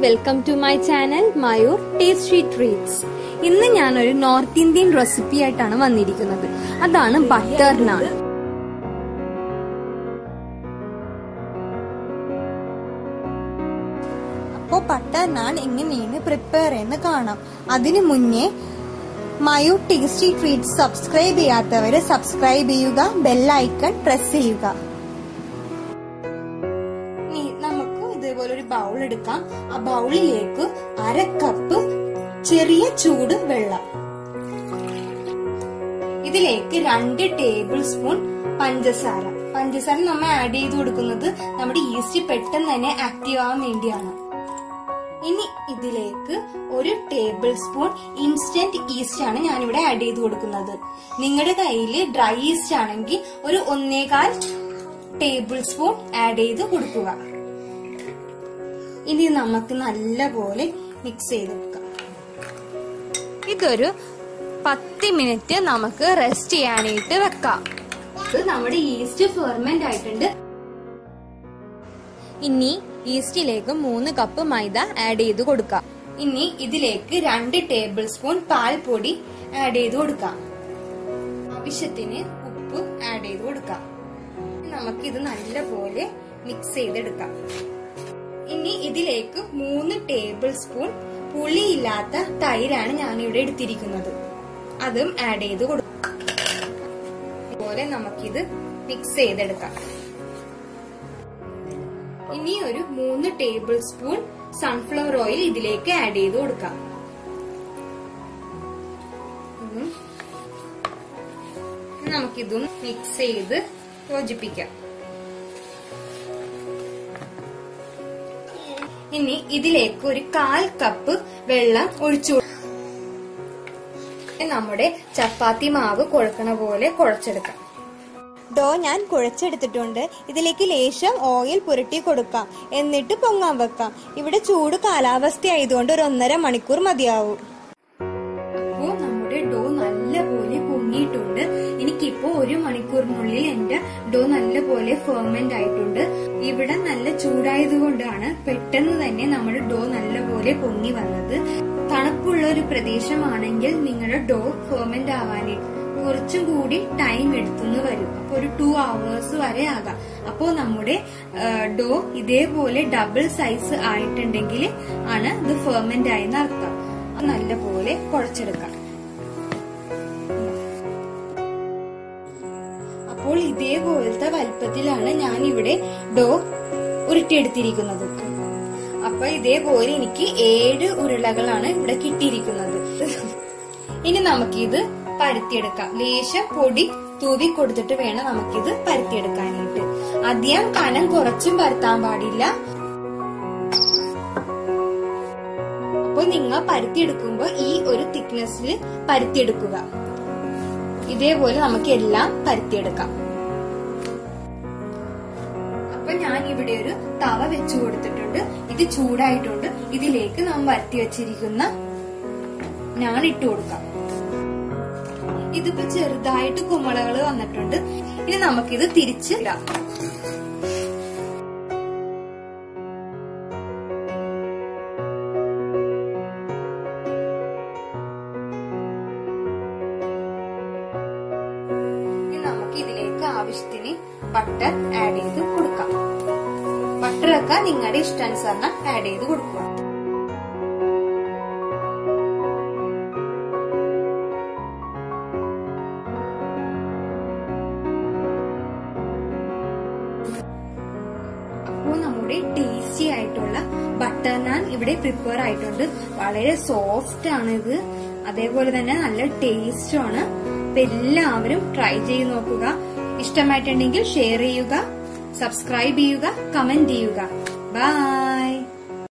Welcome to my channel Mayur tasty treats ഇന്ന് ഞാനൊരു north Indian recipe ആയിട്ടാണ് വന്നിരിക്കുന്നത് അതാണ് ബട്ടർ നാൺ അപ്പോൾ ബട്ടർ നാൻ എങ്ങനെയാണ് പ്രിപ്പയർ ചെയ്യുന്നത് കാണാം അതിനു മുന്നേ മയു ടേസ്റ്റി ട്രീറ്റ് സബ്സ്ക്രൈബ് ചെയ്യാത്തവര് സബ്സ്ക്രൈബ് ചെയ്യുക ബെല്ലൈക്കൺ പ്രസ് ചെയ്യുക ഇനി നമുക്ക് ഇതേപോലെ ഒരു ബൗൾ എടുക്കാം ആ ബൗളിലേക്ക് അര കപ്പ് ചെറിയ ചൂട് വെള്ളം ഇതിലേക്ക് രണ്ട് ടേബിൾ സ്പൂൺ പഞ്ചസാര പഞ്ചസാര നമ്മൾ ആഡ് ചെയ്ത് കൊടുക്കുന്നത് നമ്മുടെ ഈസ്റ്റ് പെട്ടെന്ന് തന്നെ ആക്റ്റീവ് ആവാൻ വേണ്ടിയാണ് ഇനി ഇതിലേക്ക് ഒരു ടേബിൾ സ്പൂൺ ഇൻസ്റ്റന്റ് ഈസ്റ്റ് ആണ് ഞാനിവിടെ ആഡ് ചെയ്ത് കൊടുക്കുന്നത് നിങ്ങളുടെ കയ്യിൽ ഡ്രൈ ഈസ്റ്റ് ആണെങ്കിൽ ഒരു ഒന്നേകാൽ ടേബിൾ സ്പൂൺ ആഡ് ചെയ്ത് കൊടുക്കുക ഇനി നമുക്ക് നല്ലപോലെ മിക്സ് ചെയ്ത് വെക്കാം ഇതൊരു പത്ത് മിനിറ്റ് നമുക്ക് റെസ്റ്റ് ചെയ്യാനായിട്ട് വെക്കാം ഇത് നമ്മുടെ ഈസ്റ്റ് ഫെർമെന്റ് ആയിട്ടുണ്ട് ഇനി ഈസ്റ്റിലേക്ക് മൂന്ന് കപ്പ് മൈദ ആഡ് ചെയ്ത് കൊടുക്കാം ഇനി ഇതിലേക്ക് രണ്ട് ടേബിൾ സ്പൂൺ പാൽപ്പൊടി ആഡ് ചെയ്ത് കൊടുക്കാം ആവശ്യത്തിന് ഉപ്പ് ആഡ് ചെയ്ത് കൊടുക്കാം നമുക്കിത് നല്ലപോലെ മിക്സ് ചെയ്തെടുക്കാം ഇനി ഇതിലേക്ക് മൂന്ന് ടേബിൾ സ്പൂൺ പുളിയില്ലാത്ത തൈരാണ് ഞാനിവിടെ എടുത്തിരിക്കുന്നത് അതും ആഡ് ചെയ്ത് കൊടുക്കാം അതുപോലെ നമുക്കിത് മിക്സ് ചെയ്തെടുക്കാം ഇനി ഒരു മൂന്ന് ടേബിൾ സ്പൂൺ സൺഫ്ലവർ ഓയിൽ ഇതിലേക്ക് ആഡ് ചെയ്ത് കൊടുക്കാം ഉം. നമുക്കിതും മിക്സ് ചെയ്ത് യോജിപ്പിക്കാം ഇനി ഇതിലേക്ക് ഒരു കാൽ കപ്പ് വെള്ളം ഒഴിച്ചു കൊടുക്കാം. നമ്മുടെ ചപ്പാത്തി മാവ് കുഴക്കണ പോലെ കുഴച്ചെടുക്കാം ഡോ ഞാൻ കുഴച്ചെടുത്തിട്ടുണ്ട് ഇതിലേക്ക് ലേശം ഓയിൽ പുരട്ടി കൊടുക്കാം എന്നിട്ട് പൊങ്ങാൻ വെക്കാം ഇവിടെ ചൂട് കാലാവസ്ഥ ആയതുകൊണ്ട് ഒരു ഒന്നര മണിക്കൂർ മതിയാവും അപ്പോ നമ്മുടെ ഡോ നല്ലപോലെ പൊങ്ങിയിട്ടുണ്ട് എനിക്കിപ്പോ ഒരു മണിക്കൂറിനുള്ളിൽ എന്റെ ഡോ നല്ലപോലെ ഫെർമെന്റ് ആയിട്ടുണ്ട് ഇവിടെ നല്ല ചൂടായതുകൊണ്ടാണ് പെട്ടെന്ന് തന്നെ നമ്മുടെ ഡോ നല്ലപോലെ പൊങ്ങി വന്നത് തണുപ്പുള്ള ഒരു പ്രദേശമാണെങ്കിൽ നിങ്ങളുടെ ഡോ ഫെർമെന്റ് ആവാനായിട്ട് കുറച്ചും കൂടി ടൈം എടുത്തുനിന്ന് വരും അപ്പൊ ഒരു ടു അവേഴ്സ് വരെ ആകാം അപ്പോ നമ്മുടെ ഡോ ഇതേപോലെ ഡബിൾ സൈസ് ആയിട്ടുണ്ടെങ്കിൽ ആണ് ഇത് ഫെർമെന്റ് ആയെന്ന് അർത്ഥം അത് നല്ലപോലെ കുഴച്ചെടുക്കാം അപ്പോൾ ഇതേപോലത്തെ വലുപ്പത്തിലാണ് ഞാൻ ഇവിടെ ഡോ ഉരുട്ടിയെടുത്തിരിക്കുന്നത് അപ്പൊ ഇതേപോലെ എനിക്ക് ഏഴ് ഉരുളകളാണ് ഇവിടെ കിട്ടിയിരിക്കുന്നത് ഇനി നമുക്കിത് പരത്തിയെടുക്കാം ലേശം പൊടി തൂവി കൊടുത്തിട്ട് വേണം നമുക്കിത് പരത്തിയെടുക്കാനായിട്ട് അധികം കനം കുറച്ചും പരത്താൻ പാടില്ല അപ്പൊ നിങ്ങൾ പരത്തിയെടുക്കുമ്പോ ഈ ഒരു തിക്നെസ്സിൽ പരത്തിയെടുക്കുക ഇതേപോലെ നമുക്ക് എല്ലാം പരത്തിയെടുക്കാം അപ്പൊ ഞാൻ ഇവിടെ ഒരു തവ വെച്ചു കൊടുത്തിട്ടുണ്ട് ഇത് ചൂടായിട്ടുണ്ട് ഇതിലേക്ക് നാം വരുത്തി വെച്ചിരിക്കുന്ന ഞാൻ ഇട്ട് കൊടുക്കാം ഇതിപ്പോ ചെറുതായിട്ട് കുമളകൾ വന്നിട്ടുണ്ട് ഇനി നമുക്കിത് തിരിച്ച് ഇടാം ഇനി നമുക്ക് ഇതിലേക്ക് ആവശ്യത്തിന് ബട്ടർ ആഡ് ചെയ്ത് കൊടുക്കാം ബട്ടറൊക്കെ നിങ്ങളുടെ ഇഷ്ടാനുസരണം ആഡ് ചെയ്ത് കൊടുക്കുക അപ്പോൾ നമ്മുടെ ടേസ്റ്റി ആയിട്ടുള്ള ബട്ടർ നാൻ ഇവിടെ പ്രിപ്പയർ ആയിട്ടുണ്ട് വളരെ സോഫ്റ്റ് ആണ് ഇത് അതേപോലെ തന്നെ നല്ല ടേസ്റ്റും ആണ് അപ്പൊ എല്ലാവരും ട്രൈ ചെയ്ത് നോക്കുക ഇഷ്ടമായിട്ടുണ്ടെങ്കിൽ ഷെയർ ചെയ്യുക സബ്സ്ക്രൈബ് ചെയ്യുക കമന്റ് ചെയ്യുക ബൈ